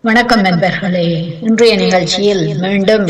வணக்கம் நண்பர்களே இன்றைய நிகழ்ச்சியில் மீண்டும்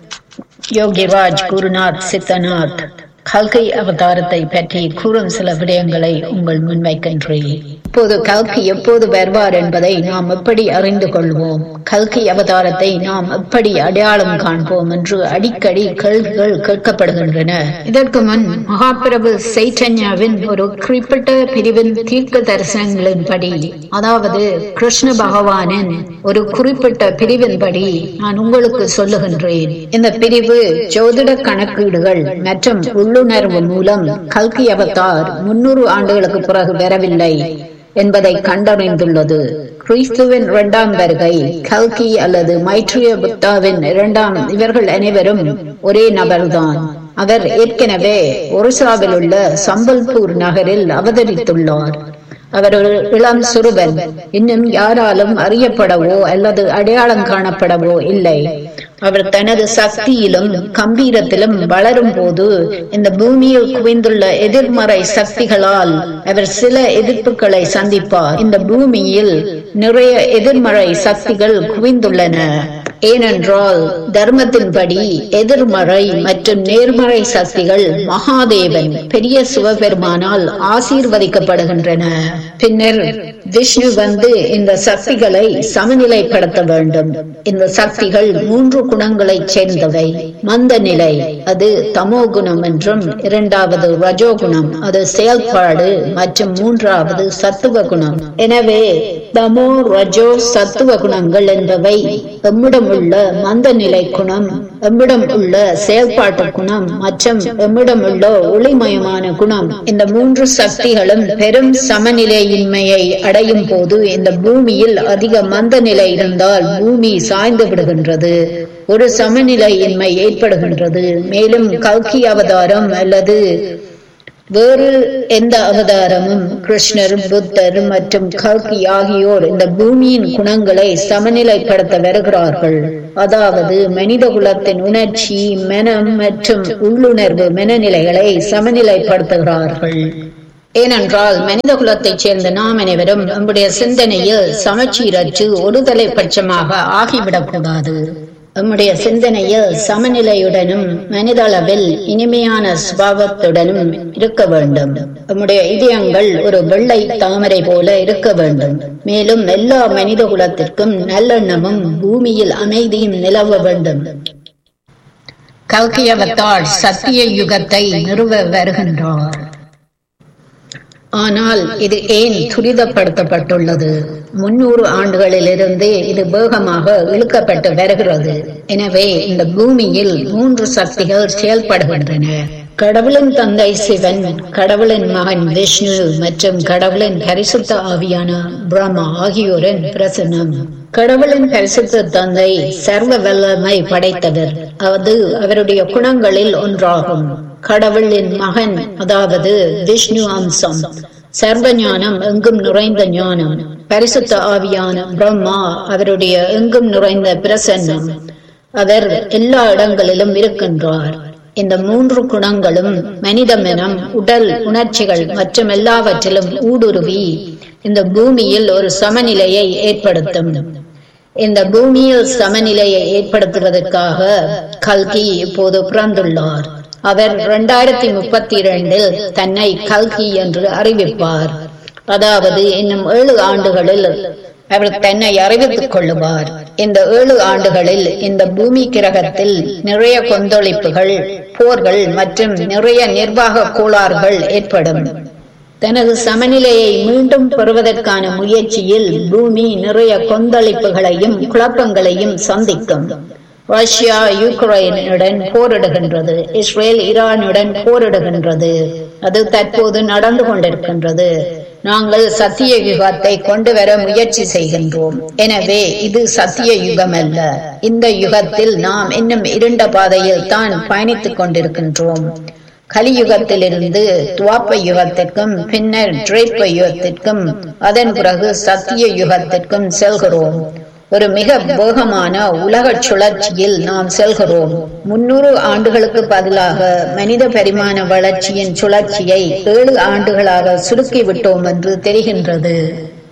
யோகிராஜ் குருநாத் சித்தநாத் கல்கை அவதாரத்தை பற்றி கூறும் சில விடயங்களை உங்கள் முன்வைக்கின்றேன் இப்போது கல்கி எப்போது வருவார் என்பதை நாம் எப்படி அறிந்து கொள்வோம் கல்கி அவதாரத்தை நாம் எப்படி அடையாளம் காண்போம் என்று அடிக்கடி கேள்விகள் கேட்கப்படுகின்றன இதற்கு முன் மகாபிரபு சைத்தன்யாவின் ஒரு குறிப்பிட்ட பிரிவின் தீர்க்க தரிசனங்களின்படி அதாவது கிருஷ்ண பகவானின் ஒரு குறிப்பிட்ட பிரிவின்படி நான் உங்களுக்கு சொல்லுகின்றேன் இந்த பிரிவு ஜோதிட கணக்கீடுகள் மற்றும் உள்ளுணர்வு மூலம் கல்கி அவதார் முன்னூறு ஆண்டுகளுக்கு பிறகு வரவில்லை என்பதை கண்டறிந்துள்ளது கிறிஸ்துவின் இரண்டாம் வருகை கல்கி அல்லது மைத்ரிய புத்தாவின் இரண்டாம் இவர்கள் அனைவரும் ஒரே நபர்தான் அவர் ஏற்கனவே ஒரிசாவில் உள்ள சம்பல்பூர் நகரில் அவதரித்துள்ளார் அவர் ஒரு இளம் சுருபன் இன்னும் யாராலும் அறியப்படவோ அல்லது அடையாளம் காணப்படவோ இல்லை அவர் தனது சக்தியிலும் கம்பீரத்திலும் வளரும் போது இந்த பூமியில் குவிந்துள்ள எதிர்மறை சக்திகளால் அவர் சில எதிர்ப்புகளை சந்திப்பார் இந்த பூமியில் நிறைய எதிர்மறை சக்திகள் குவிந்துள்ளன ஏனென்றால் தர்மத்தின்படி எதிர்மறை மற்றும் நேர்மறை சக்திகள் மகாதேவன் பெரிய சிவபெருமானால் ஆசீர்வதிக்கப்படுகின்றன பின்னர் விஷ்ணு வந்து இந்த சக்திகளை சமநிலைப்படுத்த வேண்டும் இந்த சக்திகள் மூன்று குணங்களை சேர்ந்தவை மந்த நிலை அது தமோ குணம் என்றும் இரண்டாவது ரஜோகுணம் அது செயல்பாடு மற்றும் மூன்றாவது சத்துவ குணம் எனவே தமோ ரஜோ சத்துவ குணங்கள் என்பவை எம்மிடம் உள்ள மந்த நிலை குணம் எம்மிடம் உள்ள செயல்பாட்டு குணம் மற்றும் எம்மிடம் உள்ள ஒளிமயமான குணம் இந்த மூன்று சக்திகளும் பெரும் சமநிலையின்மையை அடையும் போது இந்த பூமியில் அதிக மந்த நிலை இருந்தால் பூமி சாய்ந்து விடுகின்றது ஒரு சமநிலையின்மை ஏற்படுகின்றது மேலும் கல்கி அவதாரம் அல்லது வேறு எந்த அவதாரமும் கிருஷ்ணர் புத்தர் மற்றும் கல்கி ஆகியோர் இந்த பூமியின் குணங்களை சமநிலைப்படுத்த வருகிறார்கள் அதாவது மனித குலத்தின் உணர்ச்சி மனம் மற்றும் உள்ளுணர்வு மனநிலைகளை சமநிலைப்படுத்துகிறார்கள் ஏனென்றால் மனித குலத்தைச் சேர்ந்த நாம் அனைவரும் நம்முடைய சிந்தனையில் சமச்சீரற்று ஒருதலை பட்சமாக ஆகிவிடக்கூடாது நம்முடைய சிந்தனையில் சமநிலையுடனும் மனிதளவில் இனிமையான சுபாவத்துடனும் இருக்க வேண்டும் நம்முடைய இதயங்கள் ஒரு வெள்ளை தாமரை போல இருக்க வேண்டும் மேலும் எல்லா மனித குலத்திற்கும் நல்லெண்ணமும் பூமியில் அமைதியும் நிலவ வேண்டும் கல்கியவத்தால் சத்திய யுகத்தை நிறுவ வருகின்றார் ஆனால் இது ஏன் துரிதப்படுத்தப்பட்டுள்ளது முன்னூறு ஆண்டுகளிலிருந்து இது வேகமாக இழுக்கப்பட்டு வருகிறது எனவே இந்த பூமியில் மூன்று சக்திகள் செயல்படுகின்றன கடவுளின் தந்தை சிவன் கடவுளின் மகன் விஷ்ணு மற்றும் கடவுளின் பரிசுத்த ஆவியான பிரம்மா ஆகியோரின் பிரசனம் கடவுளின் பரிசுத்த தந்தை சர்வ வல்லமை படைத்தவர் அது அவருடைய குணங்களில் ஒன்றாகும் கடவுளின் மகன் அதாவது விஷ்ணு அம்சம் சர்வ ஞானம் எங்கும் நுழைந்த ஞானம் பரிசுத்த ஆவியான பிரம்மா அவருடைய எங்கும் நுழைந்த பிரசன்னம் அவர் எல்லா இடங்களிலும் இருக்கின்றார் இந்த மூன்று குணங்களும் மனித மனம் உடல் உணர்ச்சிகள் மற்றும் எல்லாவற்றிலும் ஊடுருவி இந்த பூமியில் ஒரு சமநிலையை ஏற்படுத்தும் இந்த பூமியில் சமநிலையை ஏற்படுத்துவதற்காக கல்கி இப்போது பிறந்துள்ளார் அவர் இரண்டாயிரத்தி முப்பத்தி இரண்டில் தன்னை கல்கி என்று அறிவிப்பார் அதாவது இன்னும் ஏழு ஆண்டுகளில் அவர் தன்னை அறிவித்துக் கொள்ளுவார் இந்த ஏழு ஆண்டுகளில் இந்த பூமி கிரகத்தில் நிறைய கொந்தளிப்புகள் போர்கள் மற்றும் நிறைய நிர்வாக கோளாறுகள் ஏற்படும் தனது சமநிலையை மீண்டும் பெறுவதற்கான முயற்சியில் பூமி நிறைய கொந்தளிப்புகளையும் குழப்பங்களையும் சந்திக்கும் ரஷ்யா யுக்ரைனுடன் போரிடுகின்றது இஸ்ரேல் ஈரானுடன் போரிடுகின்றது அது தற்போது நடந்து கொண்டிருக்கின்றது நாங்கள் சத்திய யுகத்தை கொண்டு வர முயற்சி செய்கின்றோம் எனவே இது சத்திய யுகம் அல்ல இந்த யுகத்தில் நாம் இன்னும் இருண்ட பாதையில் தான் பயணித்துக் கொண்டிருக்கின்றோம் கலியுகத்திலிருந்து துவாப்ப யுகத்திற்கும் பின்னர் திரேப்ப யுகத்திற்கும் அதன் பிறகு சத்திய யுகத்திற்கும் செல்கிறோம் ஒரு மிக வேகமான உலக சுழற்சியில் நாம் செல்கிறோம் முன்னூறு ஆண்டுகளுக்கு பதிலாக மனித பரிமாண வளர்ச்சியின் சுழற்சியை ஏழு ஆண்டுகளாக சுருக்கிவிட்டோம் என்று தெரிகின்றது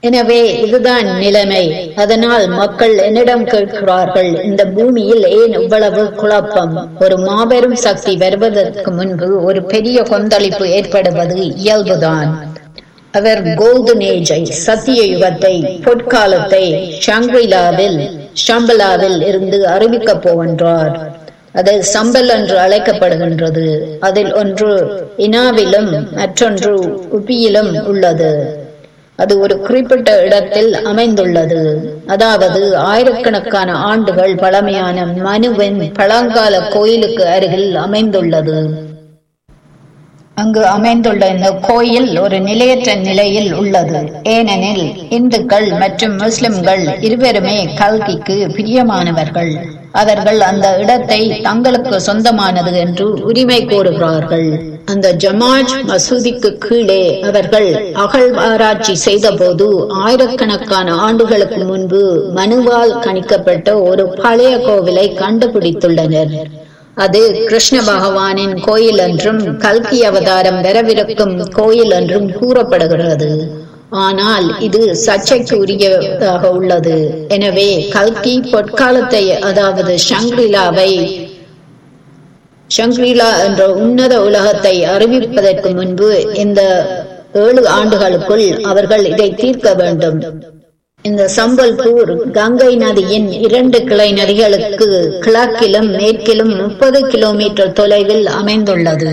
எனவே இதுதான் நிலைமை அதனால் மக்கள் என்னிடம் கேட்கிறார்கள் இந்த பூமியில் ஏன் இவ்வளவு குழப்பம் ஒரு மாபெரும் சக்தி வருவதற்கு முன்பு ஒரு பெரிய கொந்தளிப்பு ஏற்படுவது இயல்புதான் அவர் கோல்டன் ஏஜை சத்திய யுகத்தை பொற்காலத்தை ஷாங்க்ரிலாவில் ஷம்பலாவில் இருந்து அறிவிக்கப் போகின்றார் அது சம்பல் என்று அழைக்கப்படுகின்றது அதில் ஒன்று இனாவிலும் மற்றொன்று உபியிலும் உள்ளது அது ஒரு குறிப்பிட்ட இடத்தில் அமைந்துள்ளது அதாவது ஆயிரக்கணக்கான ஆண்டுகள் பழமையான மனுவின் பழங்கால கோயிலுக்கு அருகில் அமைந்துள்ளது அங்கு அமைந்துள்ள இந்த கோயில் ஒரு நிலையற்ற நிலையில் உள்ளது ஏனெனில் இந்துக்கள் மற்றும் முஸ்லிம்கள் இருவருமே கல்கிக்கு பிரியமானவர்கள் அவர்கள் அந்த இடத்தை தங்களுக்கு சொந்தமானது என்று உரிமை கோருகிறார்கள் அந்த ஜமாஜ் மசூதிக்கு கீழே அவர்கள் அகழ்வாராய்ச்சி செய்தபோது ஆயிரக்கணக்கான ஆண்டுகளுக்கு முன்பு மனுவால் கணிக்கப்பட்ட ஒரு பழைய கோவிலை கண்டுபிடித்துள்ளனர் அது கிருஷ்ண பகவானின் கோயில் என்றும் கல்கி அவதாரம் வரவிருக்கும் கோயில் என்றும் கூறப்படுகிறது ஆனால் இது சர்ச்சைக்கு உரியதாக உள்ளது எனவே கல்கி பொற்காலத்தை அதாவது ஷங்க்ரிலாவை ஷங்க்ரிலா என்ற உன்னத உலகத்தை அறிவிப்பதற்கு முன்பு இந்த ஏழு ஆண்டுகளுக்குள் அவர்கள் இதை தீர்க்க வேண்டும் இந்த சம்பல்பூர் கங்கை நதியின் இரண்டு கிளை நதிகளுக்கு கிழக்கிலும் மேற்கிலும் முப்பது கிலோமீட்டர் தொலைவில் அமைந்துள்ளது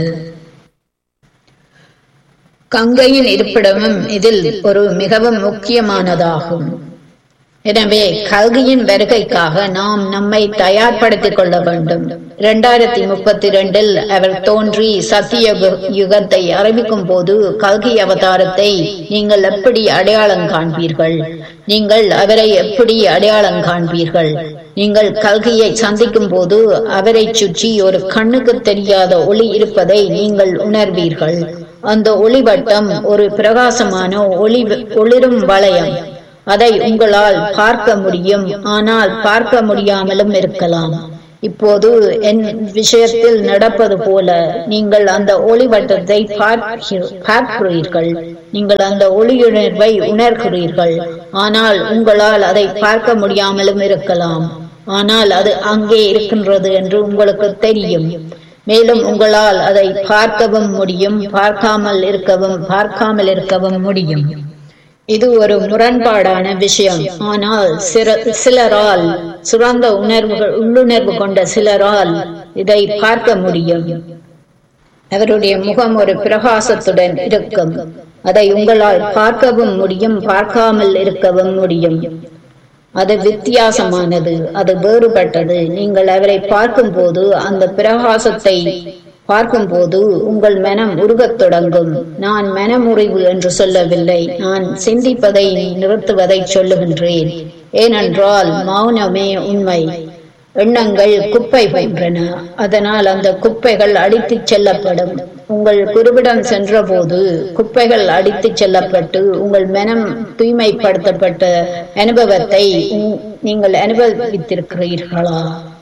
கங்கையின் இருப்பிடமும் இதில் ஒரு மிகவும் முக்கியமானதாகும் எனவே கல்கியின் வருகைக்காக நாம் நம்மை தயார்படுத்திக் கொள்ள வேண்டும் இரண்டாயிரத்தி முப்பத்தி இரண்டில் அவர் தோன்றி சத்திய யுகத்தை அறிவிக்கும் போது கல்கி அவதாரத்தை நீங்கள் எப்படி அடையாளம் காண்பீர்கள் நீங்கள் அவரை எப்படி அடையாளம் காண்பீர்கள் நீங்கள் கல்கியை சந்திக்கும் போது அவரை சுற்றி ஒரு கண்ணுக்கு தெரியாத ஒளி இருப்பதை நீங்கள் உணர்வீர்கள் அந்த ஒளிவட்டம் ஒரு பிரகாசமான ஒளி ஒளிரும் வளையம் அதை உங்களால் பார்க்க முடியும் ஆனால் பார்க்க முடியாமலும் இருக்கலாம் இப்போது என் விஷயத்தில் நடப்பது போல நீங்கள் அந்த ஒளிவட்டத்தை பார்க்கிறீர்கள் நீங்கள் அந்த ஒளியுணர்வை உணர்கிறீர்கள் ஆனால் உங்களால் அதை பார்க்க முடியாமலும் இருக்கலாம் ஆனால் அது அங்கே இருக்கின்றது என்று உங்களுக்கு தெரியும் மேலும் உங்களால் அதை பார்க்கவும் முடியும் பார்க்காமல் இருக்கவும் பார்க்காமல் இருக்கவும் முடியும் இது ஒரு முரண்பாடான விஷயம் ஆனால் சிலரால் சுரந்த உணர்வுகள் உள்ளுணர்வு கொண்ட சிலரால் இதை பார்க்க முடியும் அவருடைய முகம் ஒரு பிரகாசத்துடன் இருக்கும் அதை உங்களால் பார்க்கவும் முடியும் பார்க்காமல் இருக்கவும் முடியும் அது வித்தியாசமானது அது வேறுபட்டது நீங்கள் அவரை பார்க்கும்போது அந்த பிரகாசத்தை பார்க்கும்போது உங்கள் மனம் உருகத் தொடங்கும் நான் மனமுறிவு என்று சொல்லவில்லை நான் சிந்திப்பதை நிறுத்துவதை சொல்லுகின்றேன் ஏனென்றால் மௌனமே உண்மை எண்ணங்கள் குப்பை போன்றன அதனால் அந்த குப்பைகள் அடித்துச் செல்லப்படும் உங்கள் குருவிடம் சென்றபோது குப்பைகள் அடித்துச் செல்லப்பட்டு உங்கள் மனம் தூய்மைப்படுத்தப்பட்ட அனுபவத்தை நீங்கள் அனுபவித்திருக்கிறீர்களா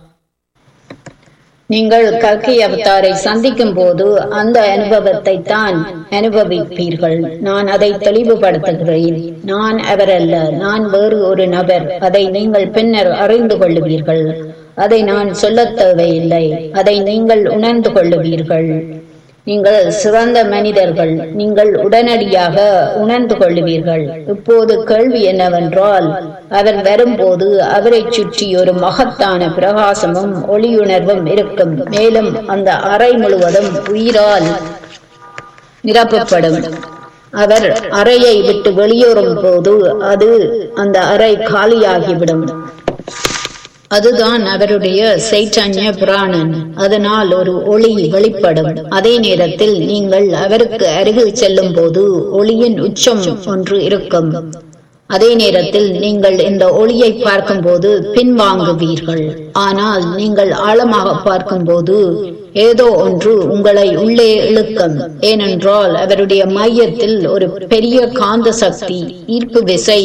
நீங்கள் கல்கி அவதாரை சந்திக்கும் போது அந்த அனுபவத்தை தான் அனுபவிப்பீர்கள் நான் அதை தெளிவுபடுத்துகிறேன் நான் அவரல்ல நான் வேறு ஒரு நபர் அதை நீங்கள் பின்னர் அறிந்து கொள்ளுவீர்கள் அதை நான் சொல்லத் தேவையில்லை அதை நீங்கள் உணர்ந்து கொள்ளுவீர்கள் நீங்கள் சிறந்த மனிதர்கள் நீங்கள் உடனடியாக உணர்ந்து கொள்ளுவீர்கள் இப்போது கேள்வி என்னவென்றால் அவர் வரும்போது அவரை சுற்றி ஒரு மகத்தான பிரகாசமும் ஒளியுணர்வும் இருக்கும் மேலும் அந்த அறை முழுவதும் உயிரால் நிரப்பப்படும் அவர் அறையை விட்டு வெளியேறும் போது அது அந்த அறை காலியாகிவிடும் அதுதான் அவருடைய சைத்தன்ய பிராணன் அதனால் ஒரு ஒளி வெளிப்படும் அதே நேரத்தில் நீங்கள் அவருக்கு அருகில் செல்லும் போது ஒளியின் உச்சம் ஒன்று இருக்கும் அதே நேரத்தில் நீங்கள் இந்த ஒளியை பார்க்கும்போது பின்வாங்குவீர்கள் ஆனால் நீங்கள் ஆழமாக பார்க்கும்போது ஏதோ ஒன்று உங்களை உள்ளே இழுக்கும் ஏனென்றால் அவருடைய மையத்தில் ஒரு பெரிய காந்த சக்தி ஈர்ப்பு விசை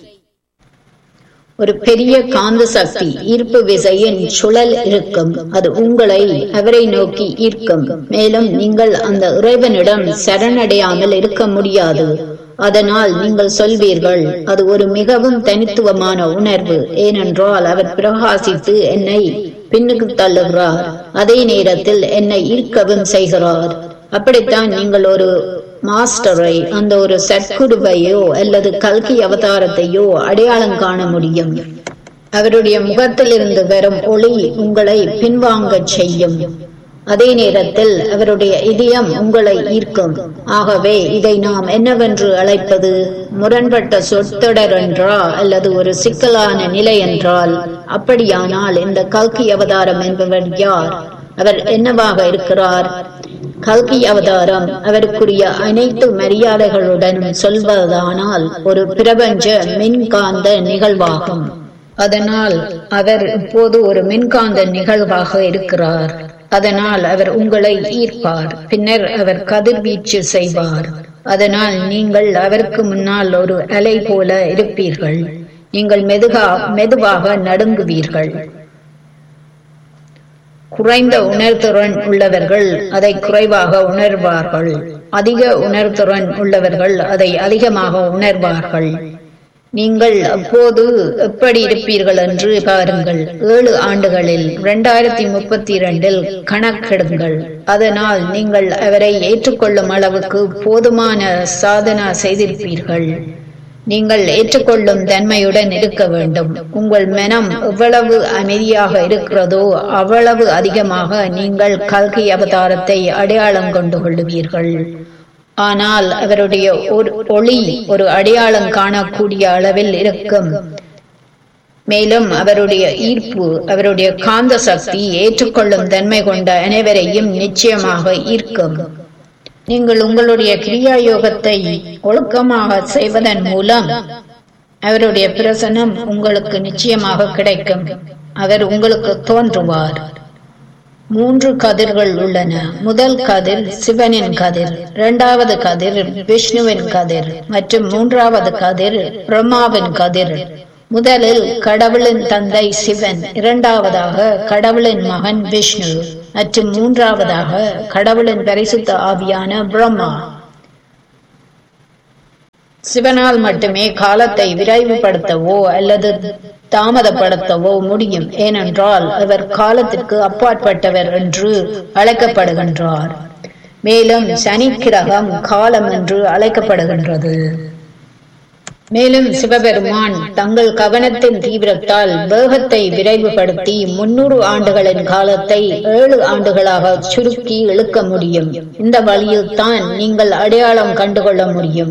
ஒரு பெரிய காந்த சக்தி ஈர்ப்பு விசையின் சுழல் இருக்கும் அது உங்களை அவரை நோக்கி ஈர்க்கும் மேலும் நீங்கள் அந்த இறைவனிடம் சரணடையாமல் இருக்க முடியாது அதனால் நீங்கள் சொல்வீர்கள் அது ஒரு மிகவும் தனித்துவமான உணர்வு ஏனென்றால் அவர் பிரகாசித்து என்னை பின்னுக்கு தள்ளுகிறார் அதே நேரத்தில் என்னை ஈர்க்கவும் செய்கிறார் அப்படித்தான் நீங்கள் ஒரு மாஸ்டரை அந்த ஒரு சத்குருவையோ அல்லது கல்கி அவதாரத்தையோ அடையாளம் காண முடியும் அவருடைய முகத்திலிருந்து வரும் ஒளி உங்களை பின்வாங்கச் செய்யும் அதே நேரத்தில் அவருடைய இதயம் உங்களை ஈர்க்கும் ஆகவே இதை நாம் என்னவென்று அழைப்பது முரண்பட்ட சொற்றொடர் என்றா அல்லது ஒரு சிக்கலான நிலை என்றால் அப்படியானால் இந்த கல்கி அவதாரம் என்பவர் யார் அவர் என்னவாக இருக்கிறார் கல்கி அவதாரம் அவருக்குரிய அனைத்து மரியாதைகளுடனும் சொல்வதானால் ஒரு பிரபஞ்ச மின்காந்த நிகழ்வாகும் அதனால் அவர் இப்போது ஒரு மின்காந்த நிகழ்வாக இருக்கிறார் அதனால் அவர் உங்களை ஈர்ப்பார் பின்னர் அவர் கதிர்வீச்சு செய்வார் அதனால் நீங்கள் அவருக்கு முன்னால் ஒரு அலை போல இருப்பீர்கள் நீங்கள் மெதுகா மெதுவாக நடுங்குவீர்கள் குறைந்த உணர்திறன் உள்ளவர்கள் அதை குறைவாக உணர்வார்கள் அதிக உணர்திறன் உள்ளவர்கள் அதை அதிகமாக உணர்வார்கள் நீங்கள் அப்போது எப்படி இருப்பீர்கள் என்று பாருங்கள் ஏழு ஆண்டுகளில் இரண்டாயிரத்தி முப்பத்தி இரண்டில் கணக்கெடுங்கள் அதனால் நீங்கள் அவரை ஏற்றுக்கொள்ளும் அளவுக்கு போதுமான சாதனா செய்திருப்பீர்கள் நீங்கள் ஏற்றுக்கொள்ளும் தன்மையுடன் இருக்க வேண்டும் உங்கள் மனம் எவ்வளவு அமைதியாக இருக்கிறதோ அவ்வளவு அதிகமாக நீங்கள் கல்கி அவதாரத்தை அடையாளம் கொண்டு கொள்ளுவீர்கள் ஆனால் அவருடைய ஒரு ஒளி ஒரு அடையாளம் காணக்கூடிய அளவில் இருக்கும் மேலும் அவருடைய ஈர்ப்பு அவருடைய காந்த சக்தி ஏற்றுக்கொள்ளும் தன்மை கொண்ட அனைவரையும் நிச்சயமாக ஈர்க்கும் நீங்கள் உங்களுடைய கிரியா யோகத்தை ஒழுக்கமாக செய்வதன் மூலம் அவருடைய பிரசனம் உங்களுக்கு நிச்சயமாக கிடைக்கும் அவர் உங்களுக்கு தோன்றுவார் மூன்று கதிர்கள் உள்ளன முதல் கதிர் சிவனின் கதிர் இரண்டாவது கதிர் விஷ்ணுவின் கதிர் மற்றும் மூன்றாவது கதிர் பிரம்மாவின் கதிர் முதலில் கடவுளின் தந்தை சிவன் இரண்டாவதாக கடவுளின் மகன் விஷ்ணு மற்றும் மூன்றாவதாக கடவுளின் பரிசுத்த ஆவியான பிரம்மா சிவனால் மட்டுமே காலத்தை விரைவுபடுத்தவோ அல்லது தாமதப்படுத்தவோ முடியும் ஏனென்றால் அவர் காலத்திற்கு அப்பாற்பட்டவர் என்று அழைக்கப்படுகின்றார் மேலும் சனி கிரகம் காலம் என்று அழைக்கப்படுகின்றது மேலும் சிவபெருமான் தங்கள் கவனத்தின் தீவிரத்தால் வேகத்தை விரைவுபடுத்தி முன்னூறு ஆண்டுகளின் காலத்தை ஏழு ஆண்டுகளாக சுருக்கி இழுக்க முடியும் இந்த வழியில் தான் நீங்கள் அடையாளம் கண்டுகொள்ள முடியும்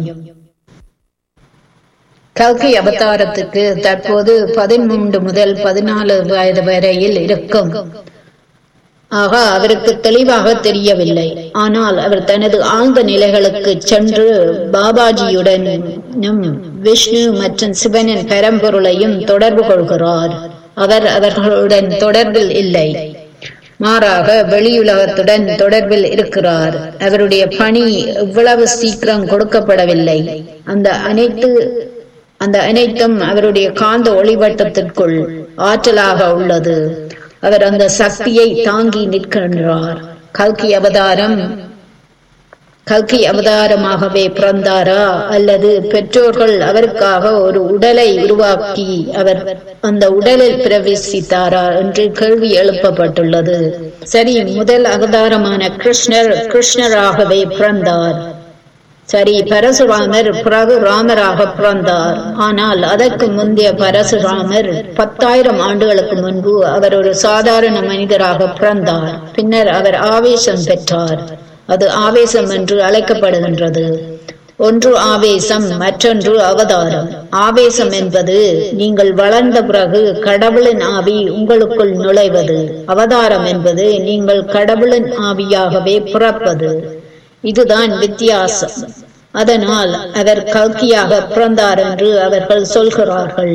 கல்கி அவதாரத்துக்கு தற்போது பதிமூன்று முதல் பதினாலு வயது வரையில் இருக்கும் ஆக அவருக்கு தெளிவாக தெரியவில்லை ஆனால் அவர் தனது ஆழ்ந்த நிலைகளுக்கு சென்று பாபாஜியுடனும் விஷ்ணு மற்றும் சிவனின் பரம்பொருளையும் தொடர்பு கொள்கிறார் அவர் அவர்களுடன் தொடர்பில் இல்லை மாறாக வெளியுலகத்துடன் தொடர்பில் இருக்கிறார் அவருடைய பணி இவ்வளவு சீக்கிரம் கொடுக்கப்படவில்லை அந்த அனைத்து அந்த அனைத்தும் அவருடைய காந்த ஒளிவட்டத்திற்குள் ஆற்றலாக உள்ளது அவர் அந்த சக்தியை தாங்கி நிற்கின்றார் கல்கி அவதாரம் கல்கி அவதாரமாகவே பிறந்தாரா அல்லது பெற்றோர்கள் அவருக்காக ஒரு உடலை உருவாக்கி அவர் அந்த உடலில் பிரவேசித்தாரா என்று கேள்வி எழுப்பப்பட்டுள்ளது சரி முதல் அவதாரமான கிருஷ்ணர் கிருஷ்ணராகவே பிறந்தார் சரி பரசுராமர் பிறகு ராமராக பிறந்தார் ஆனால் அதற்கு முந்தைய பரசுராமர் பத்தாயிரம் ஆண்டுகளுக்கு முன்பு அவர் ஒரு சாதாரண மனிதராக பிறந்தார் பின்னர் அவர் ஆவேசம் பெற்றார் அது ஆவேசம் என்று அழைக்கப்படுகின்றது ஒன்று ஆவேசம் மற்றொன்று அவதாரம் ஆவேசம் என்பது நீங்கள் வளர்ந்த பிறகு கடவுளின் ஆவி உங்களுக்குள் நுழைவது அவதாரம் என்பது நீங்கள் கடவுளின் ஆவியாகவே பிறப்பது இதுதான் வித்தியாசம் அதனால் அவர் கல்கியாக பிறந்தார் என்று அவர்கள் சொல்கிறார்கள்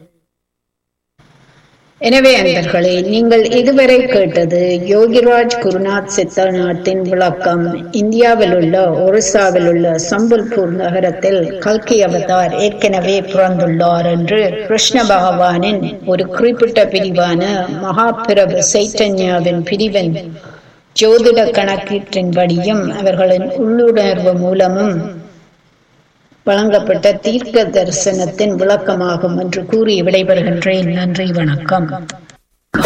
எனவே அன்பர்களே நீங்கள் இதுவரை கேட்டது யோகிராஜ் குருநாத் சித்தநாட்டின் விளக்கம் இந்தியாவில் உள்ள ஒரிசாவில் உள்ள சம்பல்பூர் நகரத்தில் கல்கி அவதார் ஏற்கனவே பிறந்துள்ளார் என்று கிருஷ்ண பகவானின் ஒரு குறிப்பிட்ட பிரிவான மகாபிரபு சைத்தன்யாவின் பிரிவின் ஜோதிட கணக்கீட்டின்படியும் அவர்களின் உள்ளுணர்வு மூலமும் வழங்கப்பட்ட தீர்க்க தரிசனத்தின் விளக்கமாகும் என்று கூறி விடைபெறுகின்றேன் நன்றி வணக்கம்